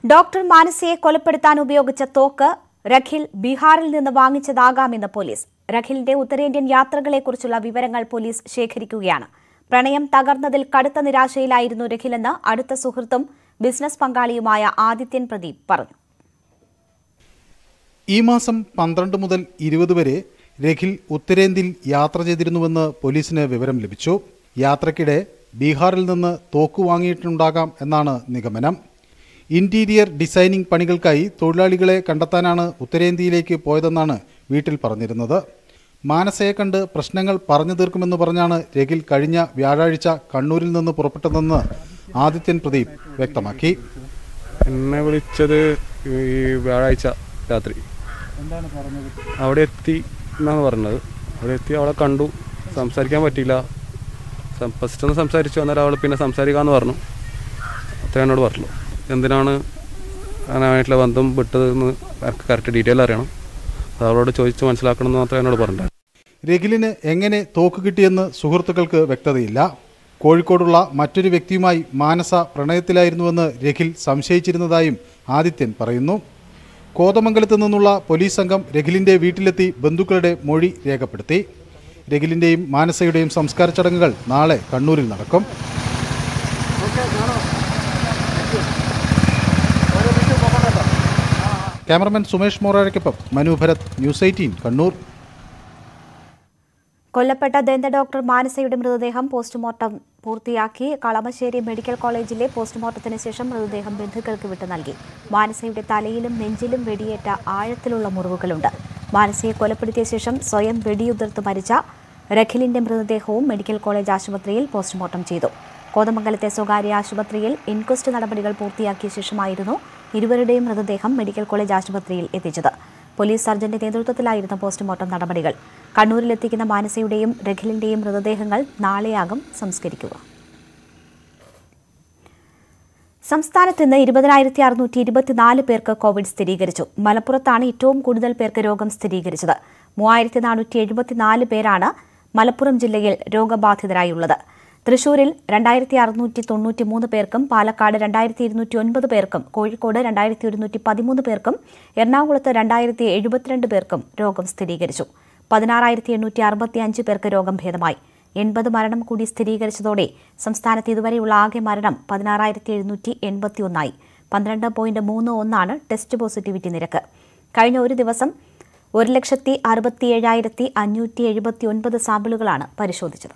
doctor മാനസിയെ കൊലപ്പെടുത്താൻ ഉപയോഗിച്ച തോക്ക് രഖിൽ ബീഹാറിൽ നിന്ന് വാങ്ങിച്ചതാകാമെന്ന് പോലീസ് രഖിലിന്റെ ഉത്തരേന്ത്യൻ യാത്രകളെക്കുറിച്ചുള്ള വിവരങ്ങൾ പോലീസ് ശേഖരിക്കുകയാണ് പ്രണയം തകർന്നതിൽ കടുത്ത നിരാശയിലായിരുന്നു രഖിലെന്ന് അടുത്ത സുഹൃത്തും ബിസിനസ് പങ്കാളിയുമായ ആദിത്യൻ പ്രദീപ് പറഞ്ഞു ഈ മാസം പന്ത്രണ്ട് മുതൽ ഇരുപത് വരെ രഖിൽ ഉത്തരേന്ത്യയിൽ യാത്ര ചെയ്തിരുന്നുവെന്ന് പോലീസിന് വിവരം ലഭിച്ചു യാത്രയ്ക്കിടെ ബീഹാറിൽ നിന്ന് തോക്ക് വാങ്ങിയിട്ടുണ്ടാകാം എന്നാണ് നിഗമനം ഇന്റീരിയർ ഡിസൈനിംഗ് പണികൾക്കായി തൊഴിലാളികളെ കണ്ടെത്താനാണ് ഉത്തരേന്ത്യയിലേക്ക് പോയതെന്നാണ് വീട്ടിൽ പറഞ്ഞിരുന്നത് മാനസയെ കണ്ട് പ്രശ്നങ്ങൾ പറഞ്ഞു തീർക്കുമെന്ന് പറഞ്ഞാണ് രഖിൽ കഴിഞ്ഞ വ്യാഴാഴ്ച കണ്ണൂരിൽ നിന്ന് പുറപ്പെട്ടതെന്ന് ആദിത്യൻ പ്രദീപ് വ്യക്തമാക്കി എന്നെ വിളിച്ചത് ഈ വ്യാഴാഴ്ച രാത്രി അവിടെ എത്തി എന്നാണ് പറഞ്ഞത് അവിടെ എത്തി അവളെ കണ്ടു സംസാരിക്കാൻ പറ്റിയില്ല ഫസ്റ്റ് ഒന്ന് സംസാരിച്ചു അന്നേരം അവൾ പിന്നെ സംസാരിക്കാമെന്ന് പറഞ്ഞു അത്ര എന്നോട് പറഞ്ഞു എന്തിനാണ് ഞാനായിട്ടുള്ള ബന്ധം വിട്ടതെന്ന് എനിക്ക് കറക്റ്റ് ഡീറ്റെയിൽ അറിയണം അത് അവളോട് ചോദിച്ച് മനസ്സിലാക്കണമെന്ന് മാത്രമേ എന്നോട് പറഞ്ഞു രഖിലിന് എങ്ങനെ തോക്ക് കിട്ടിയെന്ന് സുഹൃത്തുക്കൾക്ക് വ്യക്തതയില്ല കോഴിക്കോടുള്ള മറ്റൊരു വ്യക്തിയുമായി മാനസ പ്രണയത്തിലായിരുന്നുവെന്ന് രഖിൽ സംശയിച്ചിരുന്നതായും ആദിത്യൻ പറയുന്നു കോതമംഗലത്ത് നിന്നുള്ള പോലീസ് സംഘം രഖിലിന്റെ വീട്ടിലെത്തി ബന്ധുക്കളുടെ മൊഴി രേഖപ്പെടുത്തി രഖിലിന്റെയും മാനസയുടെയും സംസ്കാര ചടങ്ങുകൾ നാളെ കണ്ണൂരിൽ നടക്കും ക്യാമറമാൻ സുമേഷ് മോറാഴയ്ക്കൊപ്പം മനു ഭരത് ന്യൂസ് എയ്റ്റീൻ കണ്ണൂർ കൊല്ലപ്പെട്ട ദന്ത ഡോക്ടർ മാനസയുടെ മൃതദേഹം പോസ്റ്റ്മോർട്ടം പൂർത്തിയാക്കി കളമശ്ശേരി മെഡിക്കൽ കോളേജിലെ പോസ്റ്റ്മോർട്ടത്തിന് ശേഷം മൃതദേഹം ബന്ധുക്കൾക്ക് വിട്ടു നൽകി മാനസയുടെ തലയിലും നെഞ്ചിലും വെടിയേറ്റ ആഴത്തിലുള്ള മുറിവുകളുണ്ട് മാനസയെ കൊലപ്പെടുത്തിയ ശേഷം സ്വയം വെടിയുതിർത്ത് മരിച്ച രഖിലിന്റെ മൃതദേഹവും മെഡിക്കൽ കോളേജ് ആശുപത്രിയിൽ പോസ്റ്റ്മോർട്ടം ചെയ്തു കോതമംഗലത്തെ സ്വകാര്യ ആശുപത്രിയിൽ ഇൻക്വസ്റ്റ് നടപടികൾ പൂർത്തിയാക്കിയ ശേഷമായിരുന്നു ഇരുവരുടെയും മൃതദേഹം മെഡിക്കൽ കോളേജ് ആശുപത്രിയിൽ എത്തിച്ചത് പോലീസ് സർജന്റെ നേതൃത്വത്തിലായിരുന്നു പോസ്റ്റ്മോർട്ടം നടപടികൾ കണ്ണൂരിലെത്തിക്കുന്ന മാനസയുടെയും രഖിലിന്റെയും മൃതദേഹങ്ങൾ നാളെയാകും സംസ്കരിക്കുക സംസ്ഥാനത്ത് ഇന്ന് ഇരുപതിനായിരത്തി അറുന്നൂറ്റി ഇരുപത്തിനാല് പേർക്ക് കോവിഡ് സ്ഥിരീകരിച്ചു മലപ്പുറത്താണ് ഏറ്റവും കൂടുതൽ പേർക്ക് രോഗം സ്ഥിരീകരിച്ചത് മൂവായിരത്തി നാനൂറ്റി എഴുപത്തിനാല് പേരാണ് മലപ്പുറം ജില്ലയിൽ രോഗബാധിതരായുള്ളത് തൃശൂരിൽ രണ്ടായിരത്തി അറുന്നൂറ്റി തൊണ്ണൂറ്റി മൂന്ന് പേർക്കും പാലക്കാട് രണ്ടായിരത്തി ഇരുന്നൂറ്റി ഒൻപത് പേർക്കും കോഴിക്കോട് രണ്ടായിരത്തി ഒരുന്നൂറ്റി പതിമൂന്ന് പേർക്കും എറണാകുളത്ത് രണ്ടായിരത്തി എഴുപത്തിരണ്ട് പേർക്കും രോഗം സ്ഥിരീകരിച്ചു പതിനാറായിരത്തി എണ്ണൂറ്റി അറുപത്തി അഞ്ച് പേർക്ക് രോഗം ഭേദമായി എൺപത് മരണം കൂടി സ്ഥിരീകരിച്ചതോടെ സംസ്ഥാനത്ത് ഇതുവരെയുള്ള ആകെ മരണം പതിനാറായിരത്തി എഴുന്നൂറ്റി എൺപത്തി ഒന്നായി പന്ത്രണ്ട് പോയിന്റ് മൂന്ന് ഒന്നാണ് ടെസ്റ്റ് പോസിറ്റിവിറ്റി നിരക്ക് കഴിഞ്ഞ ഒരു ദിവസം ഒരു ലക്ഷത്തി അറുപത്തി ഏഴായിരത്തി അഞ്ഞൂറ്റി എഴുപത്തി ഒൻപത് സാമ്പിളുകളാണ് പരിശോധിച്ചത്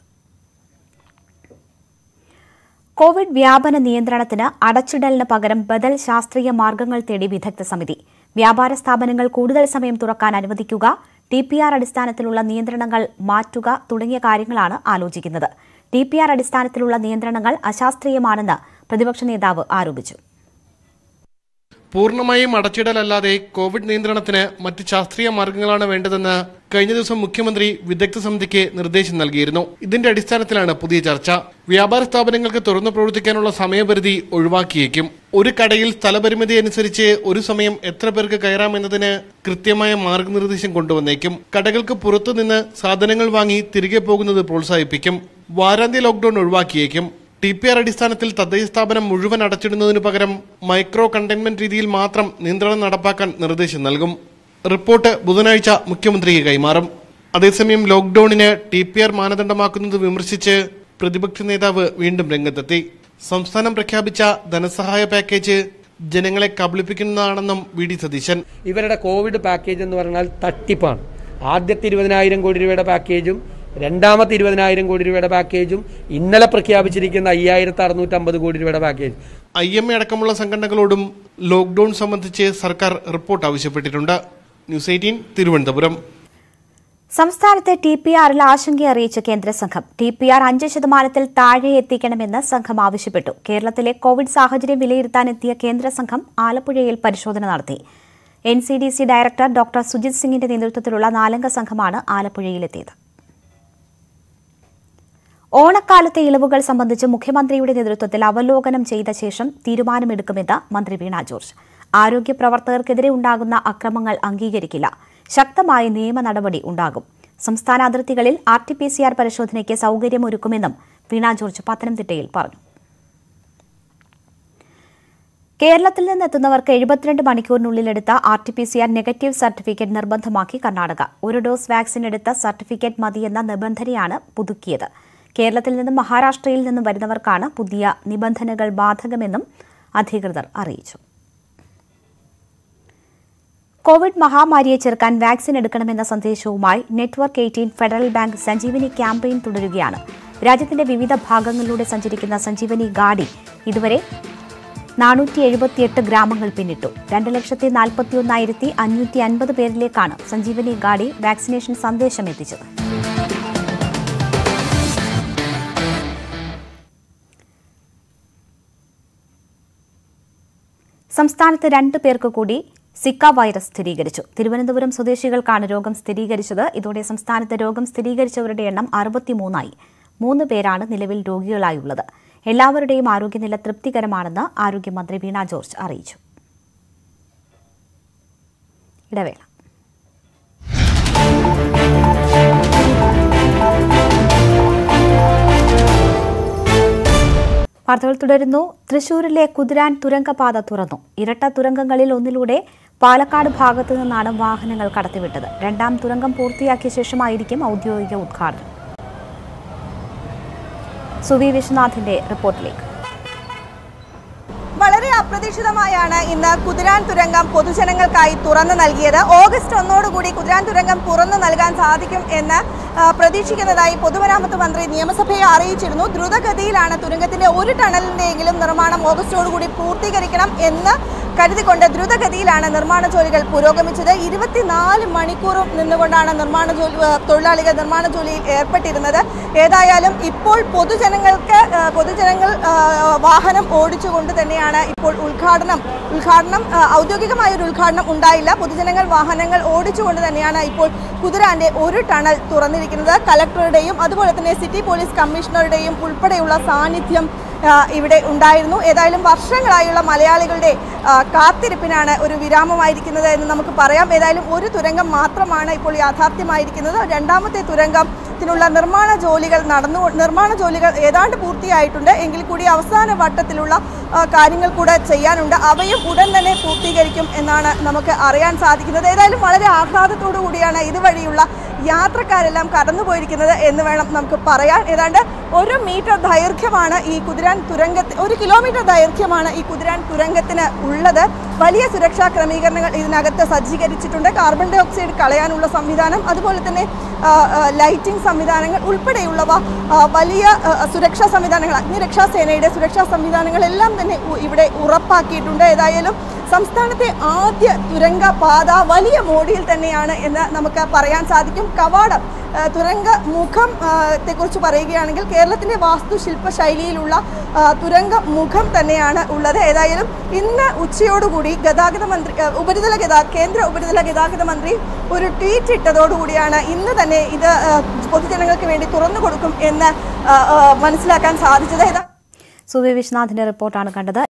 കോവിഡ് വ്യാപന നിയന്ത്രണത്തിന് അടച്ചിടലിന് പകരം ബദൽ ശാസ്ത്രീയ മാർഗങ്ങൾ തേടി വിദഗ്ധ സമിതി വ്യാപാര സ്ഥാപനങ്ങൾ കൂടുതൽ സമയം തുറക്കാൻ അനുവദിക്കുക ടി പി ആർ അടിസ്ഥാനത്തിലുള്ള നിയന്ത്രണങ്ങൾ മാറ്റുക തുടങ്ങിയ കാര്യങ്ങളാണ് ആലോചിക്കുന്നത് ടി പി ആർ അടിസ്ഥാനത്തിലുള്ള നിയന്ത്രണങ്ങൾ അശാസ്ത്രീയമാണെന്ന് പ്രതിപക്ഷ നേതാവ് ആരോപിച്ചു പൂർണ്ണമായും അടച്ചിടലല്ലാതെ കോവിഡ് നിയന്ത്രണത്തിന് മറ്റ് ശാസ്ത്രീയ മാർഗങ്ങളാണ് വേണ്ടതെന്ന് കഴിഞ്ഞ ദിവസം മുഖ്യമന്ത്രി വിദഗ്ധ സമിതിക്ക് നിർദ്ദേശം നൽകിയിരുന്നു ഇതിന്റെ അടിസ്ഥാനത്തിലാണ് പുതിയ ചർച്ച വ്യാപാര സ്ഥാപനങ്ങൾക്ക് തുറന്നു പ്രവർത്തിക്കാനുള്ള സമയപരിധി ഒഴിവാക്കിയേക്കും ഒരു കടയിൽ സ്ഥലപരിമിതി അനുസരിച്ച് ഒരു സമയം എത്ര പേർക്ക് കയറാമെന്നതിന് കൃത്യമായ മാർഗനിർദ്ദേശം കൊണ്ടുവന്നേക്കും കടകൾക്ക് പുറത്തുനിന്ന് സാധനങ്ങൾ വാങ്ങി തിരികെ പോകുന്നത് പ്രോത്സാഹിപ്പിക്കും വാരാന്ത്യ ലോക്ഡൌൺ ഒഴിവാക്കിയേക്കും ടി പി ആർ അടിസ്ഥാനത്തിൽ തദ്ദേശ സ്ഥാപനം മുഴുവൻ അടച്ചിടുന്നതിനു പകരം മൈക്രോ കണ്ടെയ്ൻമെന്റ് രീതിയിൽ മാത്രം നിയന്ത്രണം നടപ്പാക്കാൻ നിർദ്ദേശം നൽകും റിപ്പോർട്ട് ബുധനാഴ്ച മുഖ്യമന്ത്രിക്ക് കൈമാറും അതേസമയം ലോക്ഡൌണിന് ടി പി ആർ മാനദണ്ഡമാക്കുന്നത് വിമർശിച്ച് പ്രതിപക്ഷ നേതാവ് വീണ്ടും രംഗത്തെത്തി സംസ്ഥാനം പ്രഖ്യാപിച്ച ധനസഹായ പാക്കേജ് ജനങ്ങളെ കബളിപ്പിക്കുന്നതാണെന്നും വി ഡി സതീശൻ ഇവരുടെ കോവിഡ് പാക്കേജ് എന്ന് പറഞ്ഞാൽ തട്ടിപ്പാണ് ആദ്യത്തെ ഇരുപതിനായിരം കോടി രൂപയുടെ പാക്കേജും രണ്ടാമത്തെ ഇരുപതിനായിരം കോടി രൂപയുടെ പാക്കേജും ഇന്നലെ പ്രഖ്യാപിച്ചിരിക്കുന്ന അയ്യായിരത്തി അറുന്നൂറ്റമ്പത് കോടി രൂപയുടെ പാക്കേജ് ഐ എം എ അടക്കമുള്ള സംഘടനകളോടും ലോക്ഡൌൺ സംബന്ധിച്ച് സർക്കാർ റിപ്പോർട്ട് ആവശ്യപ്പെട്ടിട്ടുണ്ട് ന്യൂസ് എയ്റ്റീൻ തിരുവനന്തപുരം സംസ്ഥാനത്തെ ടി പി ആറിൽ ആശങ്ക അറിയിച്ച കേന്ദ്ര സംഘം ടി പി ആർ അഞ്ച് ശതമാനത്തിൽ താഴെ എത്തിക്കണമെന്ന് സംഘം ആവശ്യപ്പെട്ടു കേരളത്തിലെ കോവിഡ് സാഹചര്യം വിലയിരുത്താനെത്തിയ കേന്ദ്ര സംഘം ആലപ്പുഴയിൽ പരിശോധന നടത്തി N C D C director doctor Sujith സിംഗിന്റെ നേതൃത്വത്തിലുള്ള നാലംഗ സംഘമാണ് ആലപ്പുഴയിലെത്തിയത് ഓണക്കാലത്തെ ഇളവുകൾ സംബന്ധിച്ച് മുഖ്യമന്ത്രിയുടെ നേതൃത്വത്തിൽ അവലോകനം ചെയ്ത ശേഷം തീരുമാനമെടുക്കുമെന്ന് മന്ത്രി വീണ ജോർജ് ആരോഗ്യ പ്രവർത്തകർക്കെതിരെ ഉണ്ടാകുന്ന അക്രമങ്ങൾ അംഗീകരിക്കില്ല ശക്തമായ നിയമ നടപടി ഉണ്ടാകും സംസ്ഥാന അതിർത്തികളിൽ R T P C R പരിശോധനയ്ക്ക് സൌകര്യമൊരുക്കുമെന്നും വീണ ജോർജ് പത്തനംതിട്ടയിൽ പറഞ്ഞു കേരളത്തിൽ നിന്നെത്തുന്നവർക്ക് എഴുപത്തിരണ്ട് മണിക്കൂറിനുള്ളിൽ എടുത്ത R T P C R negative certificate നിർബന്ധമാക്കി കർണാടക ഒരു ഡോസ് വാക്സിൻ എടുത്ത സർട്ടിഫിക്കറ്റ് മതിയെന്ന നിബന്ധനയാണ് പുതുക്കിയത് കേരളത്തിൽ നിന്നും മഹാരാഷ്ട്രയിൽ നിന്നും വരുന്നവർക്കാണ് പുതിയ നിബന്ധനകൾ ബാധകമെന്നും അധികൃതർ അറിയിച്ചു കോവിഡ് മഹാമാരിയെ ചെറുക്കാൻ വാക്സിൻ എടുക്കണമെന്ന സന്ദേശവുമായി network eighteen Federal Bank Sanjeevani campaign തുടരുകയാണ് രാജ്യത്തിന്റെ വിവിധ ഭാഗങ്ങളിലൂടെ സഞ്ചരിക്കുന്ന സഞ്ജീവനി ഗാഡി ഇതുവരെ നാനൂറ്റി എഴുപത്തിയെട്ട് ഗ്രാമങ്ങൾ പിന്നിട്ടു രണ്ട് ലക്ഷത്തി നാൽപ്പത്തിയൊന്നായിരത്തി അഞ്ഞൂറ്റി അൻപത് പേരിലേക്കാണ് സഞ്ജീവനി ഗാഡി വാക്സിനേഷൻ സന്ദേശം എത്തിച്ചത് സംസ്ഥാനത്ത് രണ്ടു പേർക്ക് കൂടി സിക്ക വൈറസ് സ്ഥിരീകരിച്ചു തിരുവനന്തപുരം സ്വദേശികൾക്കാണ് രോഗം സ്ഥിരീകരിച്ചത് ഇതോടെ സംസ്ഥാനത്ത് രോഗം സ്ഥിരീകരിച്ചവരുടെ എണ്ണം അറുപത്തിമൂന്നായി മൂന്ന് പേരാണ് നിലവിൽ രോഗികളായുള്ളത് എല്ലാവരുടെയും ആരോഗ്യനില തൃപ്തികരമാണെന്ന് ആരോഗ്യമന്ത്രി വീണ ജോർജ് അറിയിച്ചു ഇടവേള വാർത്തകൾ തുടരുന്നു തൃശൂരിലെ കുതിരാൻ തുരങ്കപാത തുറന്നു ഇരട്ട തുരങ്കങ്ങളിൽ ഒന്നിലൂടെ പാലക്കാട് ഭാഗത്തു നിന്നാണ് വാഹനങ്ങൾ കടത്തിവിട്ടത് രണ്ടാം തുരങ്കം പൂർത്തിയാക്കിയ ശേഷമായിരിക്കും ഔദ്യോഗിക ഉദ്ഘാടനം സുവി വിശ്വനാഥിന്റെ റിപ്പോർട്ടിലേക്ക് വളരെ അപ്രതീക്ഷിതമായാണ് ഇന്ന് കുതിരാൻ തുരങ്കം പൊതുജനങ്ങൾക്കായി തുറന്നു നൽകിയത് ഓഗസ്റ്റ് ഒന്നോടുകൂടി കുതിരാൻ തുരങ്കം തുറന്നു നൽകാൻ സാധിക്കും എന്ന് ആ, പ്രതീക്ഷിക്കുന്നതായി പൊതുമരാമത്ത് മന്ത്രി നിയമസഭയെ അറിയിച്ചിരുന്നു ദ്രുതഗതിയിലാണ് തുരങ്കത്തിന്റെ ഒരു ടണലിന്റെയെങ്കിലും നിർമ്മാണം ഓഗസ്റ്റോടുകൂടി പൂർത്തീകരിക്കണം എന്ന് കരുതിക്കൊണ്ട് ദ്രുതഗതിയിലാണ് നിർമ്മാണ ജോലികൾ പുരോഗമിച്ചത് ഇരുപത്തിനാല് മണിക്കൂറും നിന്നുകൊണ്ടാണ് നിർമ്മാണ ജോലി ആ, തൊഴിലാളികൾ നിർമ്മാണ ജോലിയിൽ ഏർപ്പെട്ടിരുന്നത് ഏതായാലും ഇപ്പോൾ പൊതുജനങ്ങൾക്ക് ആ, പൊതുജനങ്ങൾ ആ, വാഹനം ഓടിച്ചുകൊണ്ട് തന്നെയാണ് ഇപ്പോൾ ഉദ്ഘാടനം ഉദ്ഘാടനം ആ, ഔദ്യോഗികമായ ഒരു ഉദ്ഘാടനം ഉണ്ടായില്ല പൊതുജനങ്ങൾ വാഹനങ്ങൾ ഓടിച്ചുകൊണ്ട് തന്നെയാണ് ഇപ്പോൾ കുതിരാന്റെ ഒരു ടണൽ തുറന്നിരിക്കുന്നത് കലക്ടറുടെയും അതുപോലെ തന്നെ സിറ്റി പോലീസ് കമ്മീഷണറുടെയും ഉൾപ്പെടെയുള്ള സാന്നിധ്യം ആ, ഇവിടെ ഉണ്ടായിരുന്നു ഏതായാലും വർഷങ്ങളായുള്ള മലയാളികളുടെ ആ, കാത്തിരിപ്പിനാണ് ഒരു വിരാമമായിരിക്കുന്നത് എന്ന് നമുക്ക് പറയാം ഏതായാലും ഒരു തുരങ്കം മാത്രമാണ് ഇപ്പോൾ യാഥാർത്ഥ്യമായിരിക്കുന്നത് രണ്ടാമത്തെ തുരങ്കത്തിനുള്ള നിർമ്മാണ ജോലികൾ നടന്നു നിർമ്മാണ ജോലികൾ ഏതാണ്ട് പൂർത്തിയായിട്ടുണ്ട് എങ്കിൽ കൂടി അവസാന വട്ടത്തിലുള്ള ആ, കാര്യങ്ങൾ കൂടെ ചെയ്യാനുണ്ട് അവയും ഉടൻ തന്നെ പൂർത്തീകരിക്കും എന്നാണ് നമുക്ക് അറിയാൻ സാധിക്കുന്നത് ഏതായാലും വളരെ ആഹ്ലാദത്തോടു കൂടിയാണ് ഇതുവഴിയുള്ള യാത്രക്കാരെല്ലാം കടന്നുപോയിരിക്കുന്നത് എന്ന് വേണം നമുക്ക് പറയാൻ ഏതാണ്ട് ഒരു മീറ്റർ ദൈർഘ്യമാണ് ഈ കുതിരാൻ തുരങ്കത്തിന് ഒരു കിലോമീറ്റർ ദൈർഘ്യമാണ് ഈ കുതിരാൻ തുരങ്കത്തിന് ഉള്ളത് വലിയ സുരക്ഷാ ക്രമീകരണങ്ങൾ ഇതിനകത്ത് സജ്ജീകരിച്ചിട്ടുണ്ട് കാർബൺ ഡൈ ഓക്സൈഡ് കളയാനുള്ള സംവിധാനം അതുപോലെ തന്നെ ആ, ആ, ലൈറ്റിംഗ് സംവിധാനങ്ങൾ ഉൾപ്പെടെയുള്ളവ ആ, വലിയ ആ, സുരക്ഷാ സംവിധാനങ്ങൾ അഗ്നിരക്ഷാ സേനയുടെ സുരക്ഷാ സംവിധാനങ്ങളെല്ലാം തന്നെ ഉ- ഇവിടെ ഉറപ്പാക്കിയിട്ടുണ്ട് ഏതായാലും സംസ്ഥാനത്തെ ആദ്യ തുരങ്ക പാത വലിയ മോഡിയിൽ തന്നെയാണ് എന്ന് നമുക്ക് പറയാൻ സാധിക്കും കവാടം ആ, തുരങ്ക മുഖം ആ, ത്തെക്കുറിച്ച് പറയുകയാണെങ്കിൽ കേരളത്തിൻ്റെ വാസ്തുശില്പ ശൈലിയിലുള്ള ആ, തുരങ്ക മുഖം തന്നെയാണ് ഉള്ളത് ഏതായാലും ഇന്ന് ഉച്ചയോടുകൂടി ഗതാഗത മന്ത്രി ആ, ഉപരിതല ഗതാ കേന്ദ്ര ഉപരിതല ഗതാഗത മന്ത്രി ഒരു ട്വീറ്റ് ഇട്ടതോടുകൂടിയാണ് ഇന്ന് തന്നെ ഇത് ആ, പൊതുജനങ്ങൾക്ക് വേണ്ടി തുറന്നു കൊടുക്കും എന്ന് ആ, ആ, മനസ്സിലാക്കാൻ സാധിച്ചത് ഏതാ സുവി വിശ്വനാഥിന്റെ റിപ്പോർട്ടാണ് കണ്ടത്